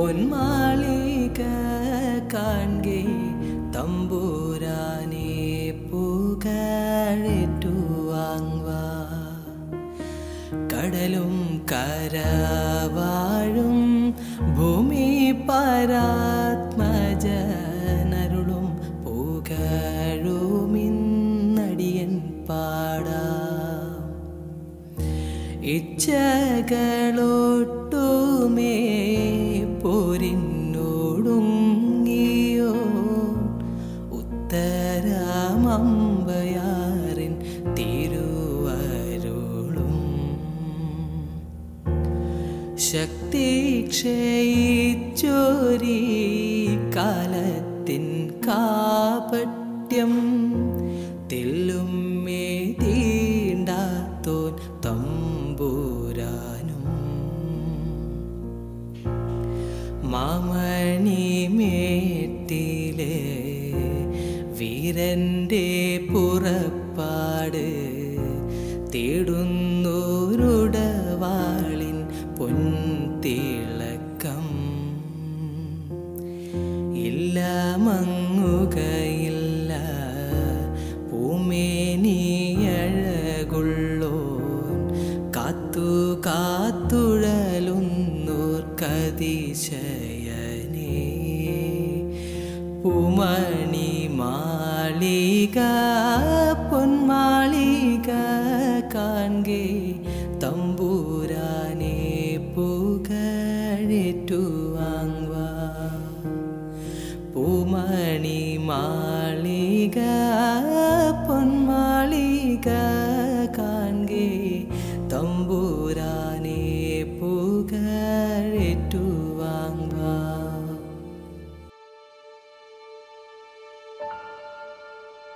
പൊന്മാളിക കാൺകെ തമ്പൂരാനെ പുകഴേറ്റുവാങ്വാ കടലും കരവാഴും ഭൂമി പരാത്മജനരുളും പുകഴുമിന്നടിയൻ പാടാം ഇച്ഛകളൊട്ടുമേ പോരിന്നോടുങ്ങിയോ ഉത്തരമമ്പയാറിൻ തിരുവരുളും ശക്തി ക്ഷയിച്ചോരി കാലത്തിൻ കാപട്യം തെല്ലുമേ തീണ്ടാത്തോൻ തമ്പൂരാനും മാമണിമേട്ടിലെ വീരന്റെ പുറപ്പാട് തേടുന്നോരുടവാളിൻ പൊൻതിളക്കം ഇല്ല മങ്ങുകയില്ല പൂമേനിയഴകുള്ളോൻ കാത്തു കാത്തുഴലുന്നോർക്കതിശയനേ പൂമണി മാളിക പൊന്മാളിക കാൺകെ തമ്പൂരാനെ പുകഴേറ്റുവാങ്വാ പൂമണി മാളിക പൊന്മാളിക കാൺകെ തമ്പൂരാനെ പുകഴേറ്റുവാങ്വാ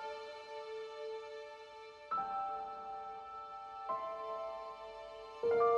thank you